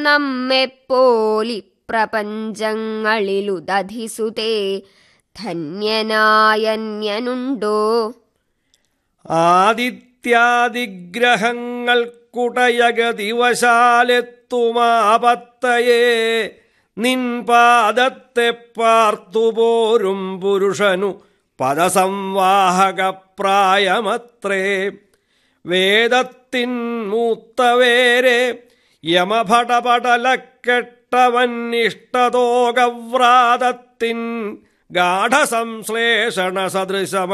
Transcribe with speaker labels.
Speaker 1: നമ്മെപ്പോലി പ്രപഞ്ചങ്ങളിലുദധിസുതേ ധന്യനായന്യനുണ്ടോ
Speaker 2: ആദിത്യാദിഗ്രഹങ്ങൾക്കുടയഗതിവശാലെത്തുമാപത്തയെ നിൻ പാദത്തെ പാർത്തുപോരും പുരുഷനു പദസംവാഹകപ്രായമത്രേ വേദത്തിൻ മൂത്തവേരെ യമഭടപടലക്കെട്ടവന്നിഷ്ടതോകവ്രാതത്തിൻ ഗാഠസംശ്ലേഷണ സദൃശമ